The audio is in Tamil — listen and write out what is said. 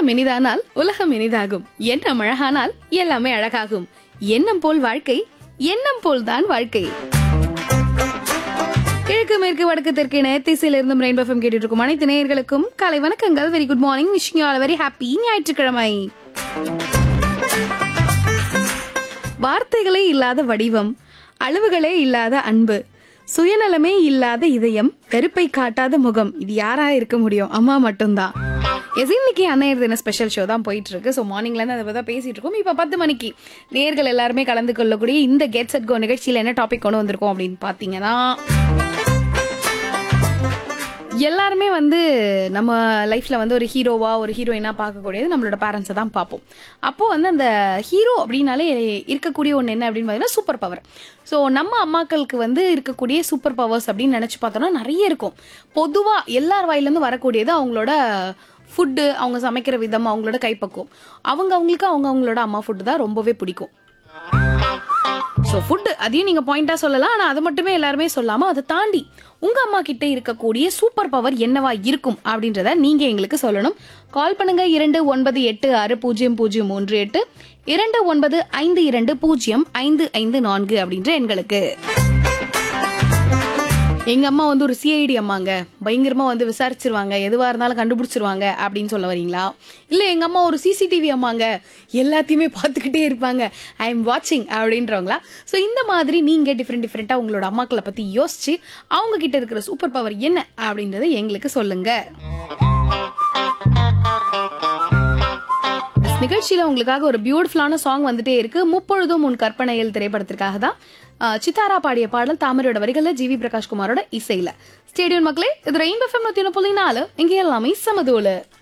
உள்ளம் இனிதானால் உலகம் இனிதாகும் எண்ணம் அழகானால் எல்லாமே அழகாகும் எண்ணம் போல் வாழ்க்கை எண்ணம் போல் தான் வாழ்க்கை கிழக்கு மேற்கு வடக்கு தெற்கு நேத்திசையில் இருந்தும் ரெயின்போ ஃபம் கேட்டுட்டு இருக்கும் அனைத்து நேயர்களுக்கும் காலை வணக்கங்கள் very good morning wishing all very happy ஞாயிற்றுக்கிழமை வார்த்தைகளே இல்லாத வடிவம் அளவுகளே இல்லாத அன்பு சுயநலமே இல்லாத இதயம் வெறுப்பை காட்டாத முகம் இது யாரா இருக்க முடியும் அம்மா மட்டும்தான் எஸ் இன்னைக்கு அன்னையர் தின ஸ்பெஷல் ஷோ தான் போயிட்டு இருக்கு ஸோ மார்னிங்லேருந்து அதை பற்றி பேசிட்டு இருக்கோம் இப்போ பத்து மணிக்கு நேர்கள் எல்லாருமே கலந்து கொள்ளக்கூடிய இந்த கெட் செட் கோ நிகழ்ச்சியில் என்ன டாபிக் கொண்டு வந்திருக்கோம் அப்படின்னு பார்த்தீங்கன்னா எல்லாருமே வந்து நம்ம லைஃப்ல வந்து ஒரு ஹீரோவா ஒரு ஹீரோயினா பார்க்கக்கூடியது நம்மளோட பேரண்ட்ஸை தான் பார்ப்போம் அப்போ வந்து அந்த ஹீரோ அப்படின்னாலே இருக்கக்கூடிய ஒன்று என்ன அப்படின்னு பார்த்தீங்கன்னா சூப்பர் பவர் ஸோ நம்ம அம்மாக்களுக்கு வந்து இருக்கக்கூடிய சூப்பர் பவர்ஸ் அப்படின்னு நினச்சி பார்த்தோம்னா நிறைய இருக்கும் பொதுவாக எல்லார் வாயிலேருந்து வரக்கூடியது அவங்களோட ஃபுட்டு அவங்க சமைக்கிற விதம் அவங்களோட கைப்பக்குவம் அவங்க அவங்களுக்கு அவங்க அவங்களோட அம்மா ஃபுட்டு தான் ரொம்பவே பிடிக்கும் ஸோ ஃபுட்டு அதையும் நீங்கள் பாயிண்டாக சொல்லலாம் ஆனால் அது மட்டுமே எல்லாருமே சொல்லாமல் அதை தாண்டி உங்கள் அம்மா கிட்ட இருக்கக்கூடிய சூப்பர் பவர் என்னவா இருக்கும் அப்படின்றத நீங்கள் எங்களுக்கு சொல்லணும் கால் பண்ணுங்க இரண்டு ஒன்பது எட்டு ஆறு பூஜ்ஜியம் பூஜ்ஜியம் மூன்று எட்டு இரண்டு ஒன்பது ஐந்து இரண்டு பூஜ்ஜியம் ஐந்து ஐந்து நான்கு அப்படின்ற எண்களுக்கு எங்க அம்மா வந்து ஒரு சிஐடி அம்மாங்க பயங்கரமா வந்து விசாரிச்சிருவாங்க எதுவா இருந்தாலும் கண்டுபிடிச்சிருவாங்க அப்படின்னு சொல்ல வரீங்களா இல்ல எங்க அம்மா ஒரு சிசிடிவி அம்மாங்க எல்லாத்தையுமே பார்த்துக்கிட்டே இருப்பாங்க ஐ எம் வாட்சிங் அப்படின்றவங்களா ஸோ இந்த மாதிரி நீங்க டிஃப்ரெண்ட் டிஃப்ரெண்டா உங்களோட அம்மாக்களை பத்தி யோசிச்சு அவங்க கிட்ட இருக்கிற சூப்பர் பவர் என்ன அப்படின்றத எங்களுக்கு சொல்லுங்க நிகழ்ச்சியில உங்களுக்காக ஒரு பியூட்டிஃபுல்லான சாங் வந்துட்டே இருக்கு முப்பொழுதும் உன் கற்பனையில் திரைப்படத்திற்காக தான் அஹ், சித்தாரா பாடிய பாடல் தாமரையோட வரிகள்ல ஜிவி பிரகாஷ் குமாரோட இசையில ஸ்டேடியம் மக்களே இது ரெயின்போ ஃபெம் நூத்தி ஒன்று புள்ளி நாலு இங்கே எல்லாமே சமதூளு